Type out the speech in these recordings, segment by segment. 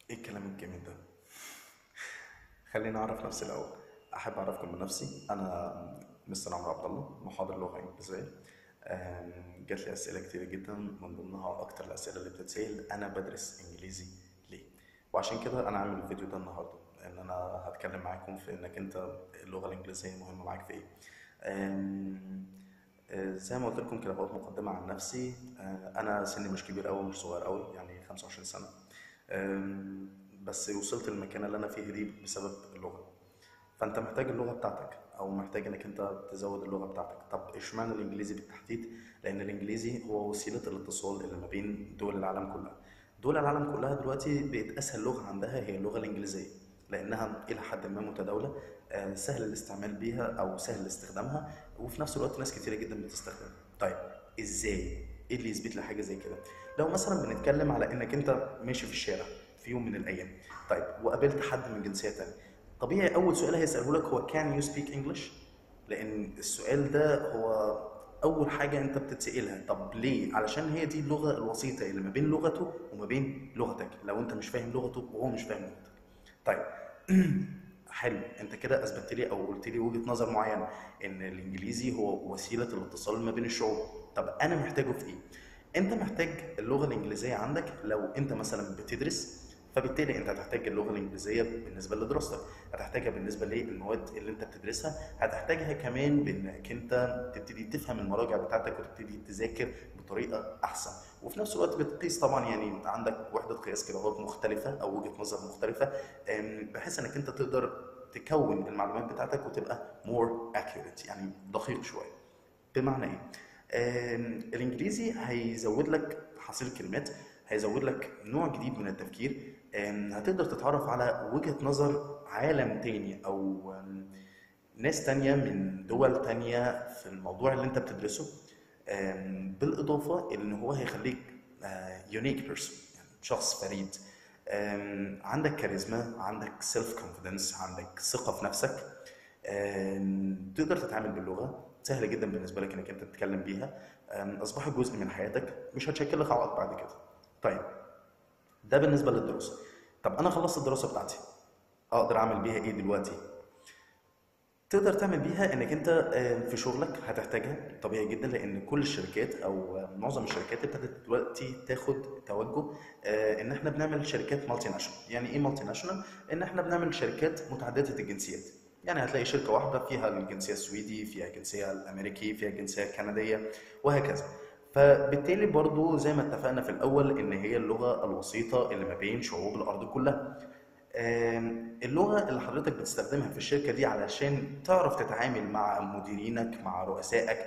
ايه الكلام الجميل ده خليني اعرف نفسي الاول احب اعرفكم بنفسي انا مستر عمرو عبد الله محاضر لغه انجليزيه أم، جات لي اسئله كتير جدا من ضمنها اكتر الاسئله اللي بتتسال انا بدرس انجليزي ليه وعشان كده انا عامل الفيديو ده النهارده ان انا هتكلم معاكم في انك انت اللغه الانجليزيه مهمه معاك في ايه أم، آه، زي ما قلت لكم كده بقى مقدمه عن نفسي آه، انا سني مش كبير قوي مش صغير قوي يعني 25 سنه أم، بس وصلت للمكان اللي انا فيه دي بسبب اللغه فانت محتاج اللغه بتاعتك او محتاج انك انت تزود اللغه بتاعتك طب اشمعنى الانجليزي بالتحديد لان الانجليزي هو وسيله الاتصال اللي ما بين دول العالم كلها دول العالم كلها دلوقتي بقت اسهل لغه عندها هي اللغه الانجليزيه لانها الى حد ما متداوله آه، سهل الاستعمال بيها او سهل استخدامها وفي نفس الوقت ناس كتيره جدا بتستخدمها طيب ازاي ايه اللي يثبت لي حاجه زي كده لو مثلا بنتكلم على انك انت ماشي في الشارع في يوم من الايام طيب وقابلت حد من جنسيه تانية طبيعي اول سؤال هيساله لك هو can you speak English لان السؤال ده هو اول حاجه انت بتتسالها طب ليه علشان هي دي اللغه الوسيطه اللي ما بين لغته وما بين لغتك لو انت مش فاهم لغته وهو مش فاهم لغتك طيب حلو انت كده اثبتت لي او قلت لي وجهه نظر معينه ان الانجليزي هو وسيله الاتصال ما بين الشعوب طب انا محتاجه في ايه انت محتاج اللغه الانجليزيه عندك لو انت مثلا بتدرس فبالتالي انت هتحتاج اللغه الانجليزيه بالنسبه لدراستك هتحتاجها بالنسبه للمواد اللي انت بتدرسها هتحتاجها كمان بانك انت تبتدي تفهم المراجع بتاعتك وتبتدي تذاكر بطريقه احسن وفي نفس الوقت بتقيس طبعا يعني عندك وحده قياس كده هو مختلفه او وجهه نظر مختلفه أم، بحيث انك انت تقدر تكون المعلومات بتاعتك وتبقى more accurate يعني دقيق شويه بمعنى ايه؟ آم، الانجليزي هيزود لك حصيله كلمات هيزود لك نوع جديد من التفكير آم، هتقدر تتعرف على وجهة نظر عالم تاني او آم، ناس تانية من دول تانية في الموضوع اللي انت بتدرسه آم، بالاضافة ان هو هيخليك يونيك بيرسون يعني شخص فريد آم، عندك كاريزما عندك سيلف كونفيدنس عندك ثقة في نفسك آم، تقدر تتعامل باللغة سهل جدا بالنسبة لك انك انت تتكلم بيها آم، اصبحت جزء من حياتك مش هتشكل لك عائق بعد كده طيب ده بالنسبة للدراسة طب انا خلصت الدراسة بتاعتي اقدر اعمل بيها ايه دلوقتي تقدر تعمل بيها انك انت آه، في شغلك هتحتاجها طبيعي جدا لان كل الشركات او آه، معظم الشركات ابتدت دلوقتي تاخد توجه آه، ان احنا بنعمل شركات مالتي ناشونال يعني ايه مالتي ناشونال ان احنا بنعمل شركات متعدده الجنسيات يعني هتلاقي شركه واحده فيها الجنسيه السويدي فيها الجنسيه الامريكي فيها الجنسيه الكنديه وهكذا فبالتالي برضو زي ما اتفقنا في الاول ان هي اللغه الوسيطه اللي ما بين شعوب الارض كلها آم، اللغة اللي حضرتك بتستخدمها في الشركة دي علشان تعرف تتعامل مع مديرينك مع رؤسائك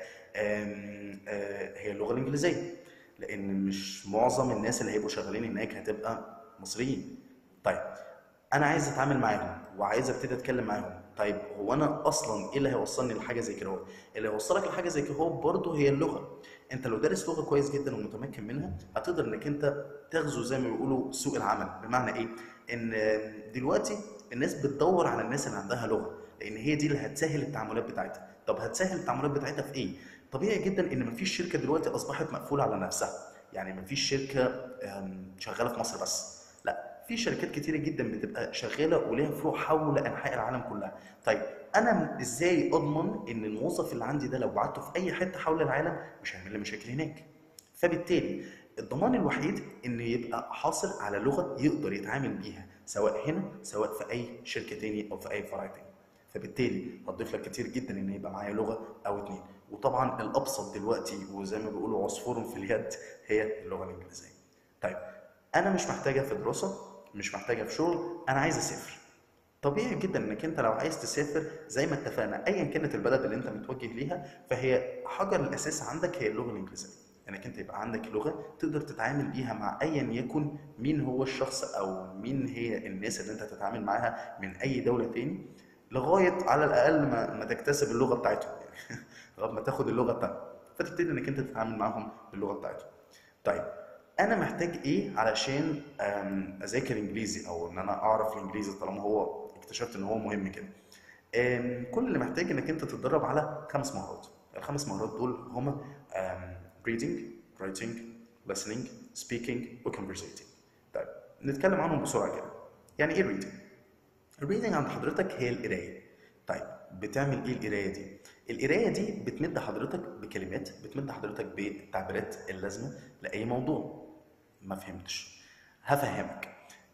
آم، آه، هي اللغة الإنجليزية لأن مش معظم الناس اللي هيبقوا شغالين هناك هتبقى مصريين طيب أنا عايز أتعامل معاهم وعايز أبتدي أتكلم معاهم طيب هو أنا أصلا إيه اللي هيوصلني لحاجة زي كده هو اللي هيوصلك لحاجة زي كده هو برضه هي اللغة أنت لو دارس لغة كويس جدا ومتمكن منها هتقدر إنك أنت تغزو زي ما بيقولوا سوق العمل بمعنى إيه؟ ان دلوقتي الناس بتدور على الناس اللي عندها لغه لان هي دي اللي هتسهل التعاملات بتاعتها طب هتسهل التعاملات بتاعتها في ايه طبيعي جدا ان مفيش شركه دلوقتي اصبحت مقفوله على نفسها يعني مفيش شركه أم، شغاله في مصر بس لا في شركات كتيره جدا بتبقى شغاله وليها فروع حول انحاء العالم كلها طيب انا ازاي اضمن ان الموظف اللي عندي ده لو بعته في اي حته حول العالم مش هيعمل لي مشاكل هناك فبالتالي الضمان الوحيد ان يبقى حاصل على لغه يقدر يتعامل بيها سواء هنا سواء في اي شركه تاني او في اي فرع تاني فبالتالي هتضيف لك كتير جدا ان يبقى معايا لغه او اتنين وطبعا الابسط دلوقتي وزي ما بيقولوا عصفور في اليد هي اللغه الانجليزيه طيب انا مش محتاجها في دراسه مش محتاجها في شغل انا عايز اسافر طبيعي جدا انك انت لو عايز تسافر زي ما اتفقنا ايا كانت البلد اللي انت متوجه ليها فهي حجر الاساس عندك هي اللغه الانجليزيه انك انت يبقى عندك لغه تقدر تتعامل بيها مع ايا يكن مين هو الشخص او مين هي الناس اللي انت هتتعامل معاها من اي دوله تاني لغايه على الاقل ما, ما تكتسب اللغه بتاعتهم يعني لغايه ما تاخد اللغه بتاعتهم فتبتدي انك انت تتعامل معاهم باللغه بتاعتهم طيب انا محتاج ايه علشان أم، اذاكر انجليزي او ان انا اعرف الانجليزي طالما هو اكتشفت ان هو مهم كده أم، كل اللي محتاج انك انت تتدرب على خمس مهارات الخمس مهارات دول هما أم، reading writing listening speaking و conversating طيب نتكلم عنهم بسرعه كده يعني ايه الريدنج الريدنج عند حضرتك هي القرايه طيب بتعمل ايه القرايه دي القرايه دي بتمد حضرتك بكلمات بتمد حضرتك بالتعبيرات اللازمه لاي موضوع ما فهمتش هفهمك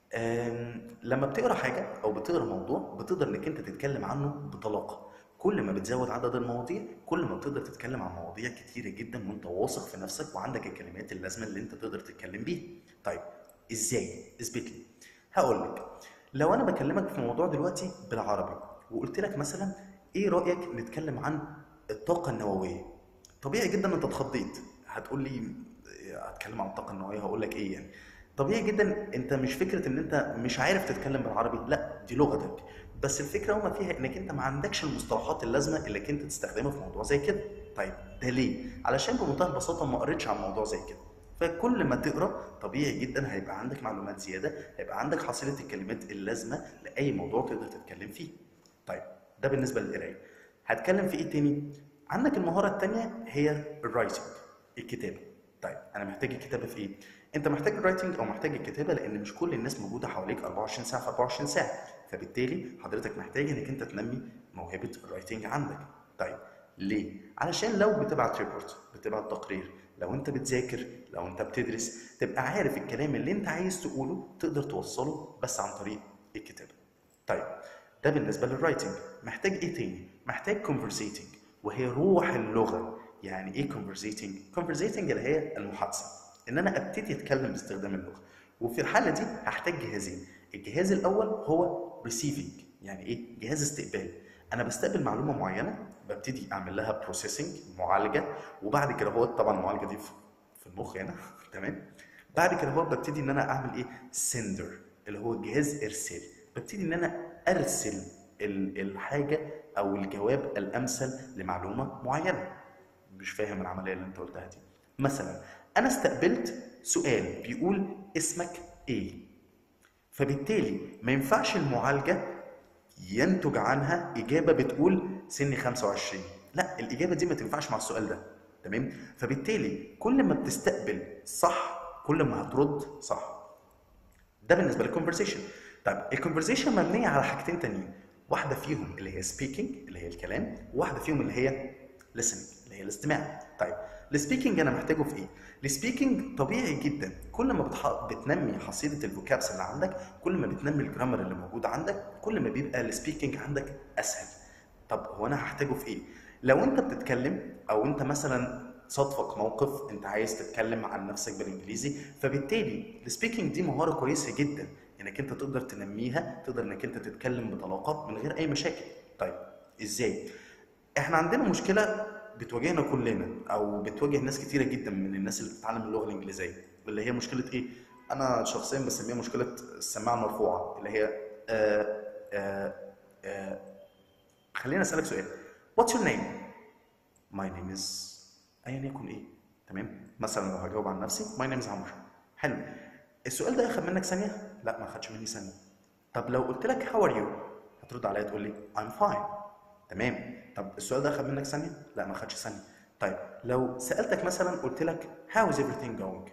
أم، لما بتقرا حاجه او بتقرا موضوع بتقدر انك انت تتكلم عنه بطلاقه كل ما بتزود عدد المواضيع كل ما بتقدر تتكلم عن مواضيع كتيره جدا وانت واثق في نفسك وعندك الكلمات اللازمه اللي انت تقدر تتكلم بيها طيب ازاي اثبت لي هقول لك لو انا بكلمك في موضوع دلوقتي بالعربي وقلت لك مثلا ايه رايك نتكلم عن الطاقه النوويه طبيعي جدا انت اتخضيت هتقول لي هتكلم عن الطاقه النوويه هقول لك ايه يعني طبيعي جدا انت مش فكره ان انت مش عارف تتكلم بالعربي لا دي لغتك بس الفكره هما فيها انك انت ما عندكش المصطلحات اللازمه اللي انت تستخدمها في موضوع زي كده طيب ده ليه علشان بمنتهى البساطه ما قريتش عن موضوع زي كده فكل ما تقرا طبيعي جدا هيبقى عندك معلومات زياده هيبقى عندك حصيله الكلمات اللازمه لاي موضوع تقدر تتكلم فيه طيب ده بالنسبه للقرايه هتكلم في ايه تاني عندك المهاره التانيه هي الرايتنج الكتابه طيب انا محتاج الكتابه في ايه انت محتاج الرايتنج او محتاج الكتابه لان مش كل الناس موجوده حواليك 24 ساعه في 24 ساعه فبالتالي حضرتك محتاج انك انت تنمي موهبه الرايتنج عندك طيب ليه علشان لو بتبعت ريبورت بتبعت تقرير لو انت بتذاكر لو انت بتدرس تبقى عارف الكلام اللي انت عايز تقوله تقدر توصله بس عن طريق الكتابه طيب ده بالنسبه للرايتنج محتاج ايه تاني محتاج conversating وهي روح اللغه يعني ايه conversating conversating اللي هي المحادثه ان انا ابتدي اتكلم باستخدام اللغه وفي الحاله دي هحتاج جهازين الجهاز الاول هو receiving يعني ايه جهاز استقبال انا بستقبل معلومه معينه ببتدي اعمل لها بروسيسنج معالجه وبعد كده هو طبعا المعالجه دي في في المخ هنا تمام بعد كده هو ببتدي ان انا اعمل ايه سندر اللي هو جهاز ارسال ببتدي ان انا ارسل ال- الحاجه او الجواب الامثل لمعلومه معينه مش فاهم العمليه اللي انت قلتها دي مثلا انا استقبلت سؤال بيقول اسمك ايه فبالتالي ما ينفعش المعالجه ينتج عنها اجابه بتقول سني 25 لا الاجابه دي ما تنفعش مع السؤال ده تمام فبالتالي كل ما بتستقبل صح كل ما هترد صح ده بالنسبه للكونفرسيشن طيب الكونفرسيشن مبنيه على حاجتين تانيين واحده فيهم اللي هي سبيكينج اللي هي الكلام وواحده فيهم اللي هي listening اللي هي الاستماع طيب السبيكينج انا محتاجه في ايه السبيكينج طبيعي جدا كل ما بتح... بتنمي حصيله الفوكابس اللي عندك كل ما بتنمي الجرامر اللي موجود عندك كل ما بيبقى السبيكينج عندك اسهل طب هو انا هحتاجه في ايه لو انت بتتكلم او انت مثلا صادفك موقف انت عايز تتكلم عن نفسك بالانجليزي فبالتالي السبيكينج دي مهاره كويسه جدا انك انت تقدر تنميها تقدر انك انت تتكلم بطلاقه من غير اي مشاكل طيب ازاي احنا عندنا مشكله بتواجهنا كلنا او بتواجه ناس كتيره جدا من الناس اللي بتتعلم اللغه الانجليزيه اللي هي مشكله ايه انا شخصيا بسميها مشكله السماعه المرفوعه اللي هي آه آه آه خليني اسالك سؤال what's your name my name is ايا يكن ايه تمام مثلا لو هجاوب عن نفسي my name is عمرو حلو السؤال ده اخد منك ثانيه لا ما اخدش مني ثانيه طب لو قلت لك how are you هترد عليا تقول لي I'm fine تمام طب السؤال ده اخد منك ثانيه لا ما اخدش ثانيه طيب لو سالتك مثلا قلت لك how is everything going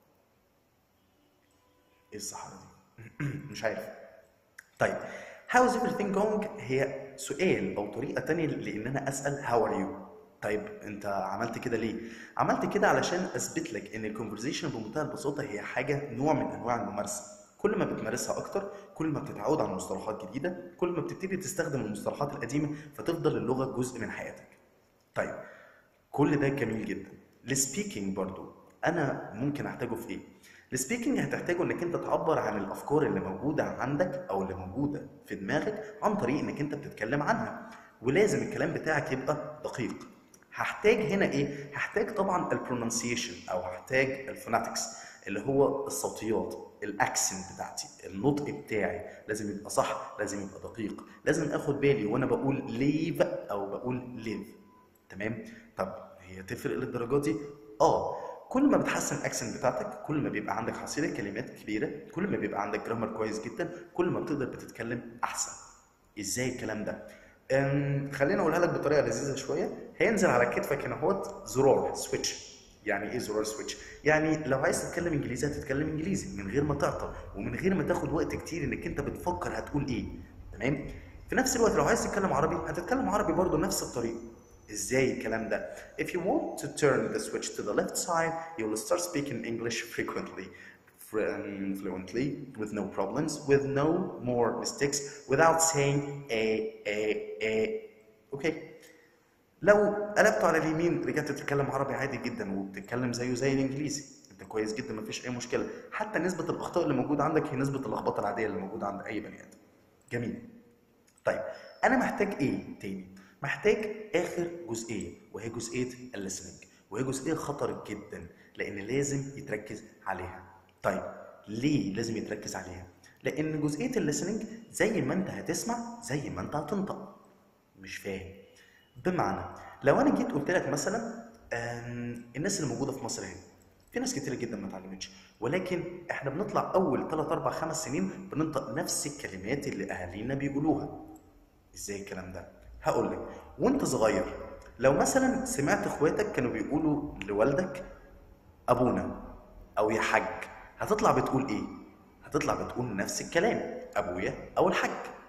ايه الصحراء دي مش عارف طيب how is everything going هي سؤال او طريقه تانية لان انا اسال how are you طيب انت عملت كده ليه عملت كده علشان اثبت لك ان الكونفرزيشن بمنتهى البساطه هي حاجه نوع من انواع الممارسه كل ما بتمارسها اكتر كل ما بتتعود على مصطلحات جديده كل ما بتبتدي تستخدم المصطلحات القديمه فتفضل اللغه جزء من حياتك طيب كل ده جميل جدا السبيكينج برضو انا ممكن احتاجه في ايه السبيكينج هتحتاجه انك انت تعبر عن الافكار اللي موجوده عندك او اللي موجوده في دماغك عن طريق انك انت بتتكلم عنها ولازم الكلام بتاعك يبقى دقيق هحتاج هنا ايه هحتاج طبعا البرونانسيشن او هحتاج الفوناتكس اللي هو الصوتيات الاكسنت بتاعتي النطق بتاعي لازم يبقى صح لازم يبقى دقيق لازم اخد بالي وانا بقول ليف او بقول ليف تمام طب هي تفرق للدرجه دي اه كل ما بتحسن الاكسنت بتاعتك كل ما بيبقى عندك حصيله كلمات كبيره كل ما بيبقى عندك جرامر كويس جدا كل ما بتقدر بتتكلم احسن ازاي الكلام ده أم، خليني اقولها لك بطريقه لذيذه شويه هينزل على كتفك هنا اهوت زرار سويتش يعني ايه زرار سويتش يعني لو عايز تتكلم انجليزي هتتكلم انجليزي من غير ما تعطل ومن غير ما تاخد وقت كتير انك انت بتفكر هتقول ايه تمام في نفس الوقت لو عايز تتكلم عربي هتتكلم عربي برضه نفس الطريقه ازاي الكلام ده if you want to turn the switch to the left side you will start speaking English frequently fr- fluently with no problems with no more mistakes without saying a a a okay لو قلبته على اليمين رجعت تتكلم عربي عادي جدا وبتتكلم زيه زي الانجليزي انت كويس جدا مفيش اي مشكله حتى نسبه الاخطاء اللي موجوده عندك هي نسبه اللخبطه العاديه اللي موجوده عند اي بني ادم جميل طيب انا محتاج ايه تاني محتاج اخر جزئيه وهي جزئيه الليسننج وهي جزئيه خطر جدا لان لازم يتركز عليها طيب ليه لازم يتركز عليها لان جزئيه الليسننج زي ما انت هتسمع زي ما انت هتنطق مش فاهم بمعنى لو انا جيت قلت لك مثلا آم، الناس اللي موجوده في مصر هنا في ناس كتير جدا ما اتعلمتش ولكن احنا بنطلع اول 3 4 5 سنين بننطق نفس الكلمات اللي اهالينا بيقولوها ازاي الكلام ده هقول لك وانت صغير لو مثلا سمعت اخواتك كانوا بيقولوا لوالدك ابونا او يا حاج هتطلع بتقول ايه هتطلع بتقول نفس الكلام ابويا او الحاج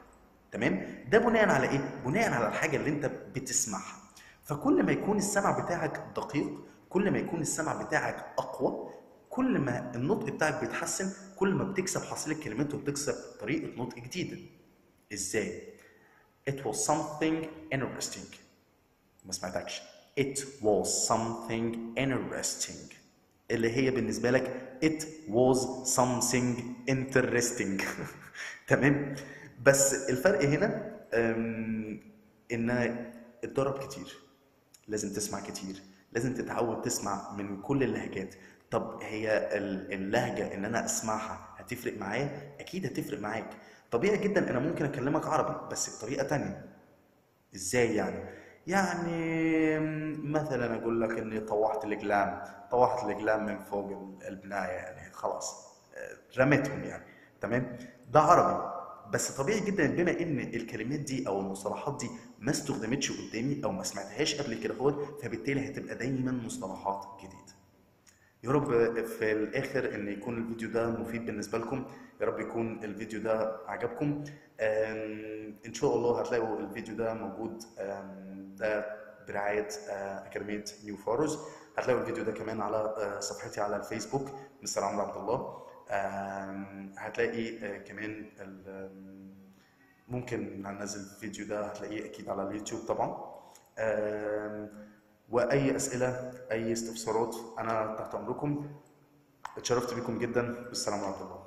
تمام ده بناء على ايه بناء على الحاجه اللي انت بتسمعها فكل ما يكون السمع بتاعك دقيق كل ما يكون السمع بتاعك اقوى كل ما النطق بتاعك بيتحسن كل ما بتكسب حصيله كلمات وبتكسب طريقه نطق جديده ازاي It was something interesting ما سمعتكش It was something interesting اللي هي بالنسبة لك It was something interesting تمام بس الفرق هنا أم، إن اتدرب كتير لازم تسمع كتير لازم تتعود تسمع من كل اللهجات طب هي ال- اللهجة ان انا اسمعها هتفرق معايا اكيد هتفرق معاك طبيعي جدا انا ممكن اكلمك عربي بس بطريقة تانية ازاي يعني يعني مثلا اقول لك اني طوحت الاقلام طوحت الاقلام من فوق ال- البنايه يعني خلاص آه، رميتهم يعني تمام ده عربي بس طبيعي جدا بما ان الكلمات دي او المصطلحات دي ما استخدمتش قدامي او ما سمعتهاش قبل كده هو فبالتالي هتبقى دايما مصطلحات جديده يا رب في الاخر ان يكون الفيديو ده مفيد بالنسبه لكم يا رب يكون الفيديو ده عجبكم آم، ان شاء الله هتلاقوا الفيديو ده موجود آم، ده برعايه آه، اكاديميه نيو فاروز هتلاقوا الفيديو ده كمان على آه، صفحتي على الفيسبوك مستر عمرو عبد الله آم، هتلاقي آه، كمان ال- آم، ممكن هننزل الفيديو ده هتلاقيه اكيد على اليوتيوب طبعا آم، واي اسئله اي استفسارات انا تحت امركم اتشرفت بكم جدا والسلام عليكم